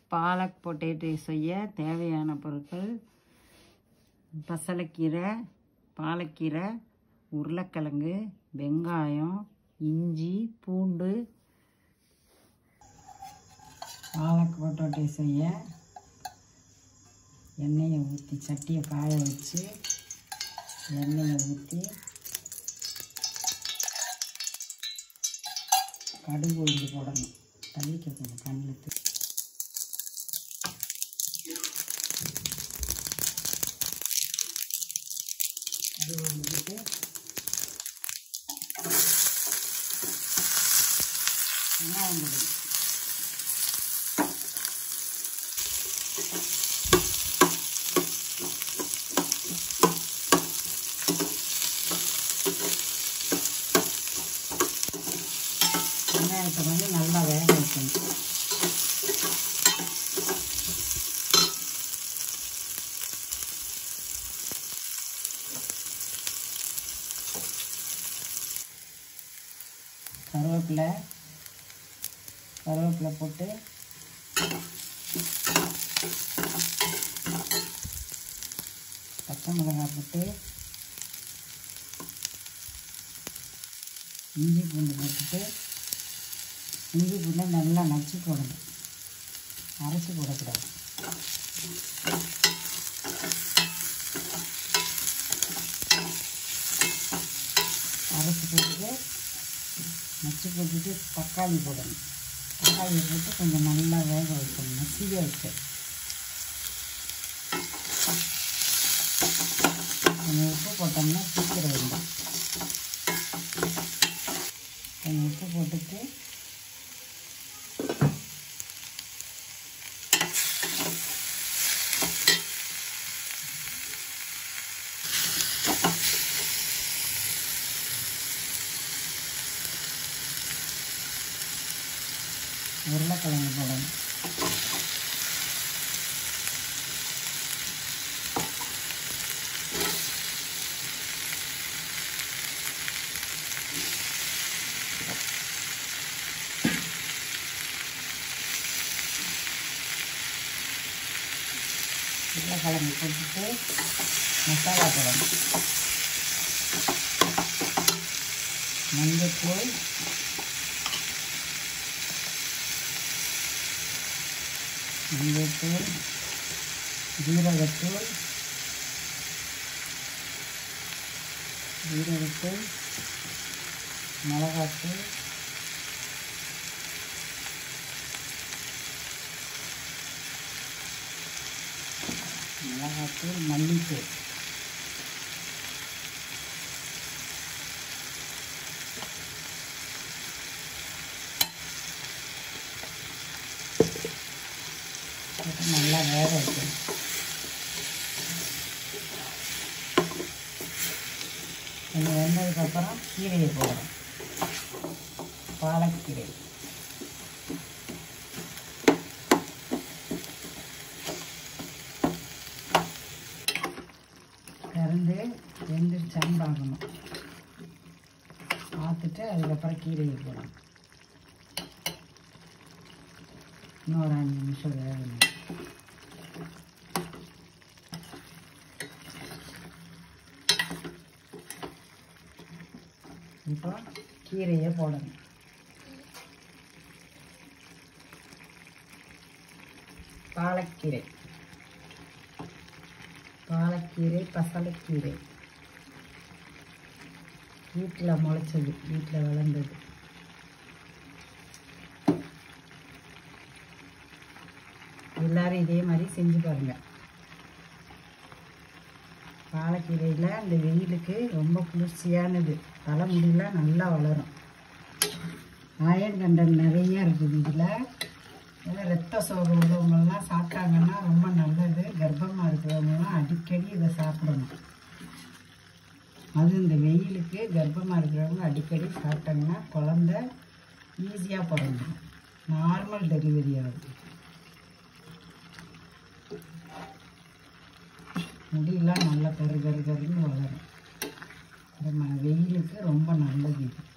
palak potato செய்ய தேவையான பொருட்கள் பசலைக்கீரை பாலக்கீரை உருளைக்கிழங்கு வெங்காயம் இஞ்சி பூண்டு பாலக் பொட்டேட்டோ செய்ய எண்ணெயை ஊற்றி சட்டியை காய வச்சு எண்ணெயை ஊற்றி கடுகு உளுந்து போடணும் தள்ளிக்கணும் கண்ணுக்கு கடுகு உளுந்துட்டு வெங்காயம் போடணும் வெங்காயத்தை வந்து நல்லா வேக வைக்கணும் கருவேப்பிலை கருவேப்பிலை போட்டு பச்சை மிளகாய் போட்டு இஞ்சி பூண்டு போட்டுட்டு இஞ்சி பூண்டை நல்லா நச்சு போடணும் அரைச்சி போடக்கூடாது அரைச்சி போட்டுட்டு நச்சு போட்டுட்டு தக்காளி போடணும் தக்காளியை போட்டு கொஞ்சம் நல்லா வேக வைக்கணும் மசிக வைக்க கொஞ்சம் உப்பு போட்டோம்னா சீக்கிரம் வெந்துடும் கொஞ்சம் உப்பு போட்டுட்டு உருளைக்கிழங்கு போடணும் உருளைக்கிழங்கு போட்டுட்டு மசாலா போடணும் மஞ்சத்தூள் மஞ்சத்தூள் ஜீரகத்தூள் ஜீரகத்தூள் மிளகாத்தூள் மிளகாத்தூள் மல்லித்தூள் போட்டு நல்லா வேக வைக்கணும் கொஞ்சம் வெந்ததுக்கப்புறம் கீரையை போடணும் பாலக்கீரை திறந்து வெந்துருச்சான்னு பார்க்கணும் பார்த்துட்டு அதுக்கப்புறம் கீரையை போடணும் இன்னும் ஒரு அஞ்சு நிமிஷம் வேகணும் இப்போ கீரையை போடணும் பாலக்கீரை பாலக்கீரை பசலைக்கீரை வீட்டில் முளைச்சது வீட்டில் வளர்ந்தது எல்லாரும் இதே மாதிரி செஞ்சு பாருங்க பாலக்கீரையில் இந்த வெயிலுக்கு ரொம்ப குளிர்ச்சியானது தலைமுடியெலாம் நல்லா வளரும் அயன் கண்டன் நிறைய இருக்குது இதில் இதில் ரத்த சோகை உள்ளவங்கெல்லாம் சாப்பிட்டாங்கன்னா ரொம்ப நல்லது கர்ப்பமாக இருக்கிறவங்கலாம் அடிக்கடி இதை சாப்பிடணும் அது இந்த வெயிலுக்கு கர்ப்பமாக இருக்கிறவங்க அடிக்கடி சாப்பிட்டாங்கன்னா குழந்த ஈஸியாக பிறந்துடும் நார்மல் டெலிவரி ஆகுது முடியெல்லாம் நல்லா கரு கரு கருன்னு வளரும் இந்த ம- வெயிலுக்கு ரொம்ப நல்லது இது